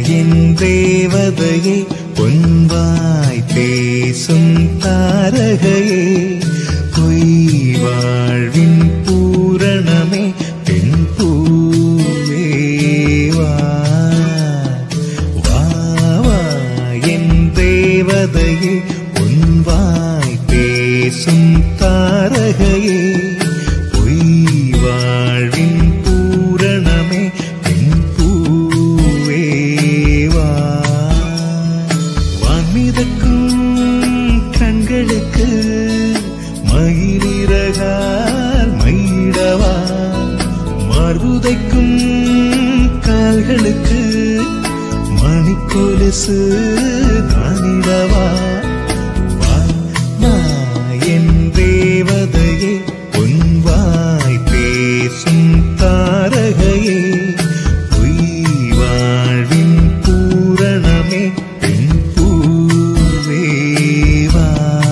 என் தேவதையே பொன்வாய் பேசும் தாரகையே பொய் வாழ்வின் பூரணமே பெண் பூவே வா வா வா என் தேவதையே பொன்வாய் பேசும் தாரகையே பொய் வாழ்வின் பூரணமே பெண் பூவே வா வான்மிதக்கும் கண்களுக்கு மயிலிறகால் மயிடவா மார்புதைக்கும் கால்களுக்கு மணிக்கொலுசு தானிடவா வா வா என் தேவதையே பொன்வாய் பேசும் தாரகையே பொய் வாழ்வின் பூரணமே பெண் பூவே வா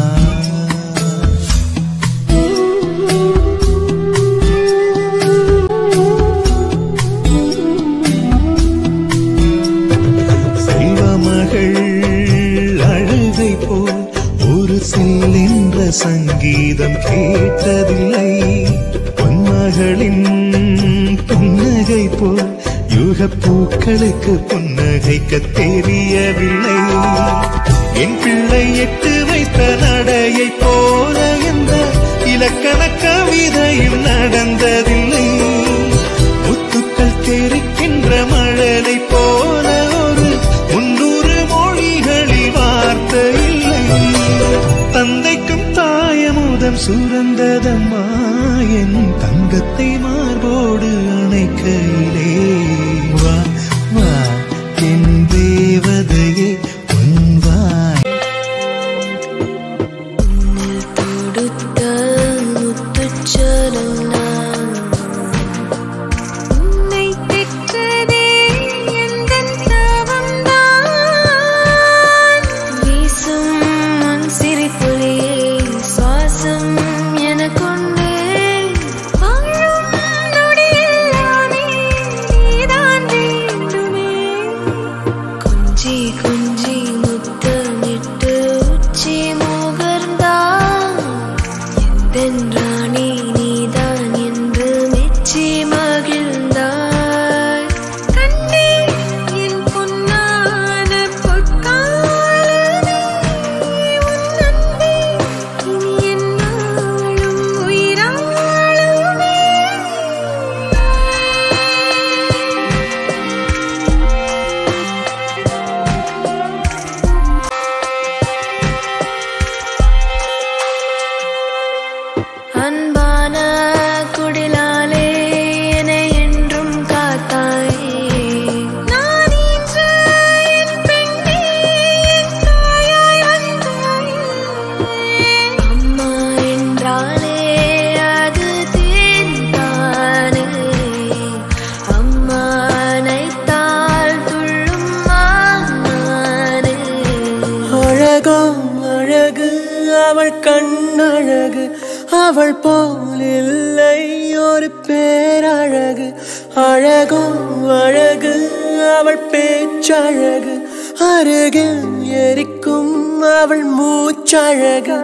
செல்வமகள் அழுகை போல் ஒரு செல்லென்ற சங்கீதம் கேட்டதில்லை பொன்மகளின் புன்னகை போல் யுக பூக்களுக்கு புன்னகைக்க தெரியவில்லை என் பிள்ளை எட்டு வைத்த நடையை போல என்ற இலக்கண கவிதையும் நடந்ததில்லை முத்துக்கள் தெரிக்கின்ற மழலை போல ஒரு முன்னூறு மொழிகளில் வார்த்தை இல்லை தந்தைக்கும் தாயமுதம் சுரந்ததம்மா என் தங்கத்தை மார்போடு அணைக்கையிலே வா வா என் தேவதையே பொன்வாய் தொடுத்த முத்துச்சரம் நான் உன்னை பெற்றதே எந்தன் தவம்தான் வீசும் உன் சிரிப்பொலியே சுவாசம் எனக்குண்டு வாழும் நொடியெல்லாமே நீதான் வேண்டுமே கொஞ்சி கொஞ்சி முத்தமிட்டு உச்சி முகர்ந்தான் எந்தன் ராணி நீதான் என்று மெச்சி மகிழ்ந்தாய் கண்ணே என் பொன்னான பொற்காலமே உன் அன்பே இனி என்னாலும் உயிராளுமே அன்பான குடிலாலே என்னை என்றும் காத்தாயே நான் இன்று என் பெண்ணே என் தாயாய் வந்தாயே அம்மா என்றாலே அது தேன்தானே அம்மா அனைத்தால் துள்ளும் மானானே அழகோ அழகு அவள் கண்ணழகு அவள் போல் இல்லை ஒரு பேரழகு அழகோ அழகு அவள் பேச்சழகு அருகில் எரிக்கும் அவள் மூச்சழகு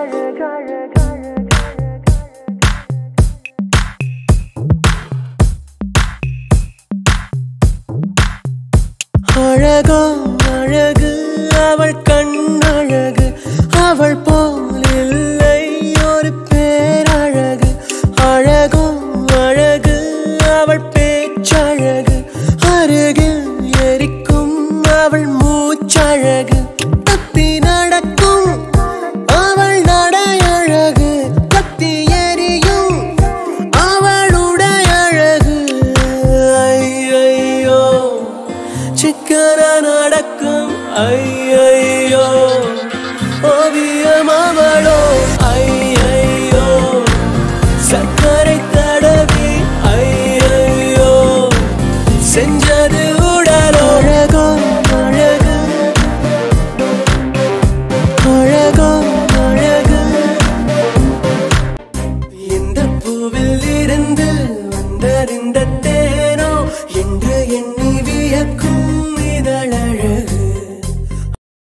அழகோ அழகு அவள் கண்ணழகு அவள் போல் இல்லை ஒரு பேரழகு அழகோ அழகு அவள் பேச்சழகு அருகில் எரிக்கும் அவள் மூச்சழகு தப்பி நடக்கும் அவள் நடையழகு கத்தி எரியும் அவளுடைய அழகு ஐயையோ சிக்கன நடக்கும் ஐ